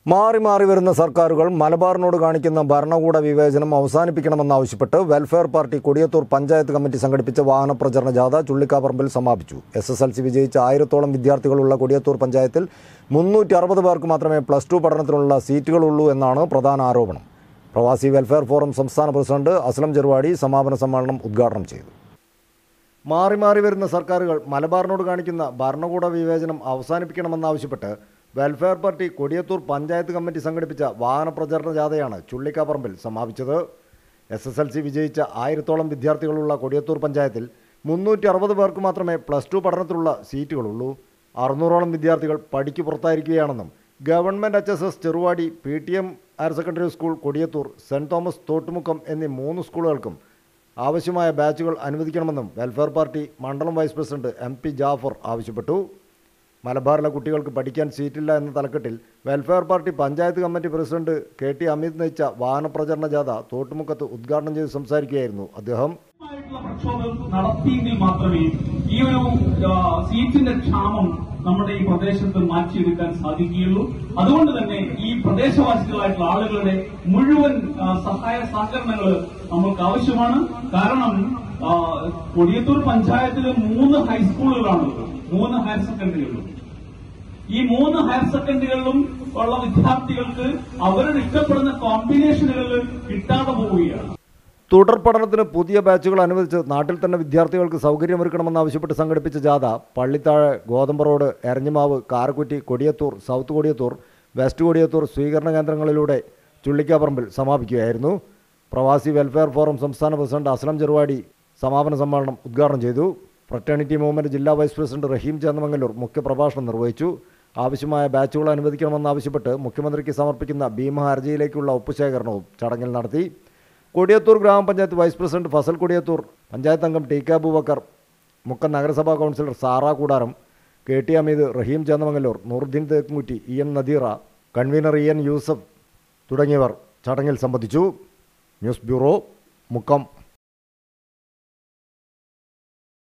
മാറി മാറി വരുന്ന സർക്കാരുകൾ മലബാറിനോട് കാണിക്കുന്ന ഭരണകൂട വിവേചനം അവസാനിപ്പിക്കണമെന്നാവശ്യപ്പെട്ട് Welfare Party Kodiyathur panchayat committee സംഘടിപ്പിച്ച വാഹന പ്രചരണ ജാഥ ചുള്ളിക്കാപ്പറമ്പിൽ സമാപിച്ചു എസ് എസ് എൽ സി വിജയിച്ച ആയിരത്തോളം വിദ്യാർത്ഥികളുള്ള കൊടിയത്തൂർ പഞ്ചായത്തിൽ മുന്നൂറ്റി അറുപത് പേർക്ക് മാത്രമേ പ്ലസ് ടു പഠനത്തിനുള്ള സീറ്റുകളുള്ളൂ എന്നാണ് പ്രധാന ആരോപണം പ്രവാസി വെൽഫെയർ ഫോറം സംസ്ഥാന പ്രസിഡന്റ് അസ്ലം ചെറുവാടി സമാപന സമ്മേളനം ഉദ്ഘാടനം ചെയ്തു മാറി മാറി വരുന്ന സർക്കാരുകൾ മലബാറിനോട് കാണിക്കുന്ന ഭരണകൂട വിവേചനം അവസാനിപ്പിക്കണമെന്നാവശ്യപ്പെട്ട് Welfare Party Kodiyathur panchayat committee സംഘടിപ്പിച്ച വാഹന പ്രചരണ ജാഥയാണ് ചുള്ളിക്കാപ്പറമ്പിൽ സമാപിച്ചത് എസ് എസ് എൽ സി വിജയിച്ച ആയിരത്തോളം വിദ്യാർത്ഥികളുള്ള കൊടിയത്തൂർ പഞ്ചായത്തിൽ മുന്നൂറ്റി അറുപത് പേർക്ക് മാത്രമേ പ്ലസ് ടു പഠനത്തിലുള്ള സീറ്റുകളുള്ളൂ അറുന്നൂറോളം വിദ്യാർത്ഥികൾ പഠിക്ക് പുറത്തായിരിക്കുകയാണെന്നും government H S S Cheruvadi P T M higher secondary school Kodiyathur സെൻറ് തോമസ് തോട്ടുമുക്കം എന്നീ മൂന്ന് സ്കൂളുകൾക്കും ആവശ്യമായ ബാച്ചുകൾ അനുവദിക്കണമെന്നും വെൽഫെയർ പാർട്ടി മണ്ഡലം vice president M P Jafar ആവശ്യപ്പെട്ടു മലബാറിലെ കുട്ടികൾക്ക് പഠിക്കാൻ സീറ്റില്ല എന്ന തലക്കെട്ടിൽ Welfare Party panchayat committee president K T Amit നയിച്ച വാഹന പ്രചരണ ജാഥ തോട്ടുമുക്കത്ത് ഉദ്ഘാടനം ചെയ്ത് സംസാരിക്കുകയായിരുന്നു അദ്ദേഹം ആയിട്ടുള്ള പ്രക്ഷോഭം നടത്തിയെങ്കിൽ മാത്രമേ ഈ ഒരു ആ, സീറ്റിന്റെ ക്ഷാമം നമ്മുടെ ഈ പ്രദേശത്ത് മാറ്റിയെടുക്കാൻ സാധിക്കുകയുള്ളൂ അതുകൊണ്ട് തന്നെ ഈ പ്രദേശവാസികളായിട്ടുള്ള ആളുകളുടെ മുഴുവൻ ആ, സഹായ സഹകരണങ്ങൾ നമ്മൾക്ക് ആവശ്യമാണ് കാരണം ആ, കൊടിയത്തൂർ പഞ്ചായത്തിൽ മൂന്ന് ഹൈസ്കൂളുകളാണുള്ളത് മൂന്ന് ഹയർ സെക്കൻഡറികളും ഈ മൂന്ന് ഹയർ സെക്കൻഡറികളിലും ഉള്ള വിദ്യാർത്ഥികൾക്ക് അവരുടെ ഇഷ്ടപ്പെടുന്ന കോമ്പിനേഷനുകളിൽ കിട്ടാതെ പോവുകയാണ് തുടർ പഠനത്തിന് പുതിയ ബാച്ചുകൾ അനുവദിച്ച് നാട്ടിൽ തന്നെ വിദ്യാർത്ഥികൾക്ക് സൗകര്യമൊരുക്കണമെന്നാവശ്യപ്പെട്ട് സംഘടിപ്പിച്ച ജാഥ Pallithazh Gothambu road Eranjimavu Karakutty Kodiyathur south Kodiyathur west Kodiyathur സ്വീകരണ കേന്ദ്രങ്ങളിലൂടെ ചുള്ളിക്കാപ്പറമ്പിൽ സമാപിക്കുകയായിരുന്നു പ്രവാസി വെൽഫെയർ ഫോറം സംസ്ഥാന പ്രസിഡന്റ് അസ്ലം ചെറുവാടി സമാപന സമ്മേളനം ഉദ്ഘാടനം ചെയ്തു ഫ്രറ്റേണിറ്റി മൂവ്മെന്റ് ജില്ലാ വൈസ് പ്രസിഡന്റ് റഹീം ചേന്നമംഗലൂർ മുഖ്യപ്രഭാഷണം നിർവഹിച്ചു ആവശ്യമായ ബാച്ചുകൾ അനുവദിക്കണമെന്നാവശ്യപ്പെട്ട് മുഖ്യമന്ത്രിക്ക് സമർപ്പിക്കുന്ന ഭീമ ഹർജിയിലേക്കുള്ള ഒപ്പുശേഖരണവും ചടങ്ങിൽ നടത്തി കൊടിയത്തൂർ ഗ്രാമപഞ്ചായത്ത് വൈസ് പ്രസിഡന്റ് ഫസൽ കൊടിയത്തൂർ പഞ്ചായത്ത് അംഗം ടി കെ അബൂബക്കർ മുക്കം നഗരസഭാ councillor Sara Koodaram K T Ameed Raheem Chennamangallur Nooruddeen Thekkumutti E M Nadeera convener E N Yusuf തുടങ്ങിയവർ ചടങ്ങിൽ സംബന്ധിച്ചു ന്യൂസ് ബ്യൂറോ മുക്കം